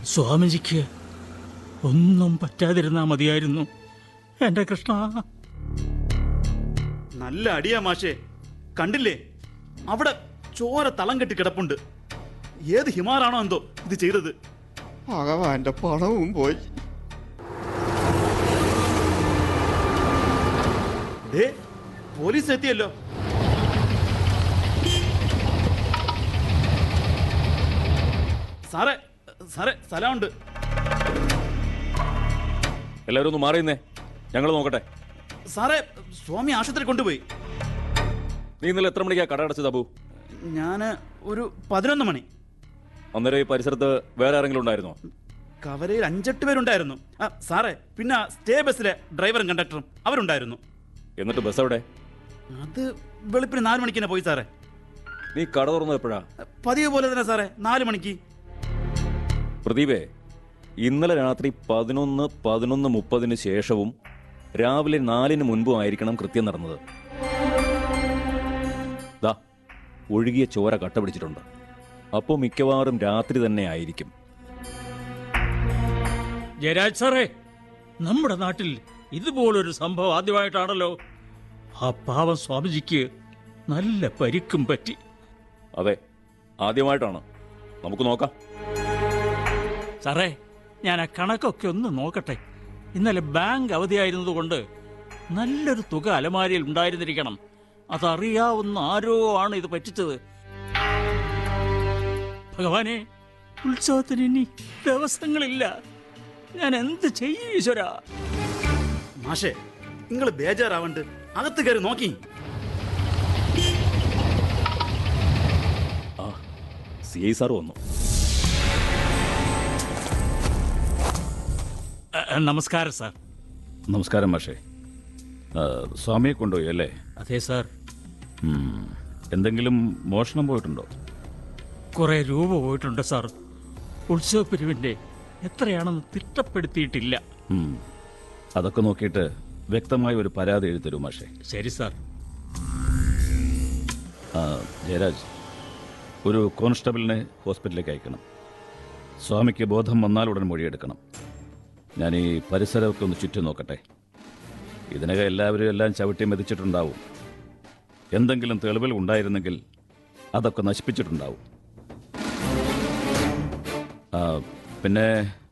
സ്വാമിജിക്ക് ഒന്നും പറ്റാതിരുന്നാ മതിയായിരുന്നു എന്റെ കൃഷ്ണ നല്ല അടിയാ മാഷേ കണ്ടില്ലേ അവിടെ ചോര തളം കെട്ടി കിടപ്പുണ്ട് ഏത് ഹിമാറാണോ എന്തോ ഇത് ചെയ്തത് ഭഗവാന്റെ പണവും പോയി ദേ പോലീസ് എത്തിയല്ലോ സാറേ സാറേ സ്ഥലമുണ്ട് എല്ലാവരും ഒന്ന് മാറിയുന്നേ ഞങ്ങൾ നോക്കട്ടെ സാറേ സ്വാമി ആശുപത്രി കൊണ്ടുപോയി നീ ഇന്നലെ എത്ര മണിക്കാ കട അടച്ചത് അബു ഞാൻ ഒരു പതിനൊന്ന് മണി അന്നേരം ഈ പരിസരത്ത് വേറെ ആരെങ്കിലും ഉണ്ടായിരുന്നോ കവലയിൽ അഞ്ചെട്ട് പേരുണ്ടായിരുന്നു ആ സാറേ പിന്നെ ആ സ്റ്റേ ബസ്സിലെ ഡ്രൈവറും കണ്ടക്ടറും അവരുണ്ടായിരുന്നു എന്നിട്ട് ബസ് എവിടെ അത് വെളുപ്പിന് നാല് മണിക്ക് തന്നെ പോയി സാറേ നീ കട തുറന്നത് എപ്പോഴാ പതിവ് പോലെ തന്നെ സാറേ നാല് മണിക്ക് പ്രദീപേ ഇന്നലെ രാത്രി പതിനൊന്ന് പതിനൊന്ന് മുപ്പതിന് ശേഷവും രാവിലെ നാലിന് മുൻപും ആയിരിക്കണം കൃത്യം നടന്നത് ദാ ഒഴുകിയ ചോര കട്ട പിടിച്ചിട്ടുണ്ട് അപ്പോൾ മിക്കവാറും രാത്രി തന്നെ ആയിരിക്കും ജയരാജ് സാറേ നമ്മുടെ നാട്ടിൽ ഇതുപോലൊരു സംഭവം ആദ്യമായിട്ടാണല്ലോ ആ പാവം സ്വാമിജിക്ക് നല്ല പരിക്കും പറ്റി അതെ ആദ്യമായിട്ടാണ് നമുക്ക് നോക്കാം സാറേ ഞാൻ ആ കണക്കൊക്കെ ഒന്ന് നോക്കട്ടെ ഇന്നലെ ബാങ്ക് അവധിയായിരുന്നതുകൊണ്ട് നല്ലൊരു തുക അലമാരിയിൽ ഉണ്ടായിരുന്നിരിക്കണം അതറിയാവുന്ന ആരോ ആണ് ഇത് പറ്റിച്ചത് ഭഗവാനെ ഉത്സവത്തിന് ഇനി ദിവസങ്ങളില്ല ഞാൻ എന്ത് ചെയ്യും ഈശ്വര മാഷേ നിങ്ങൾ ബേജാറാവണ്ട് അകത്ത് കയറി നോക്കി ആ സി ഐ സാർ വന്നു നമസ്കാരം സാർ നമസ്കാരം മാഷേ ആ, സ്വാമിയെ കൊണ്ടുപോയി അല്ലേ അതെ സാർ ഉം. എന്തെങ്കിലും മോഷണം പോയിട്ടുണ്ടോ കുറെ രൂപ പോയിട്ടുണ്ട് സാർ ഉത്സവ പിരിവിന്റെ എത്രയാണെന്ന് തിട്ടപ്പെടുത്തിയിട്ടില്ല ഉം. അതൊക്കെ നോക്കിയിട്ട് വ്യക്തമായ ഒരു പരാതി എഴുതി തരൂ മാഷേ ശരി സാർ ആ, ജയരാജ് ഒരു കോൺസ്റ്റബിളിനെ ഹോസ്പിറ്റലിലേക്ക് അയക്കണം സ്വാമിക്ക് ബോധം വന്നാൽ ഉടൻ മൊഴിയെടുക്കണം ഞാൻ ഈ പരിസരമൊക്കെ ഒന്ന് ചുറ്റും നോക്കട്ടെ ഇതിനകം എല്ലാവരും എല്ലാം ചവിട്ടി മെതിച്ചിട്ടുണ്ടാവും എന്തെങ്കിലും തെളിവുകൾ ഉണ്ടായിരുന്നെങ്കിൽ അതൊക്കെ നശിപ്പിച്ചിട്ടുണ്ടാവും ആ, പിന്നെ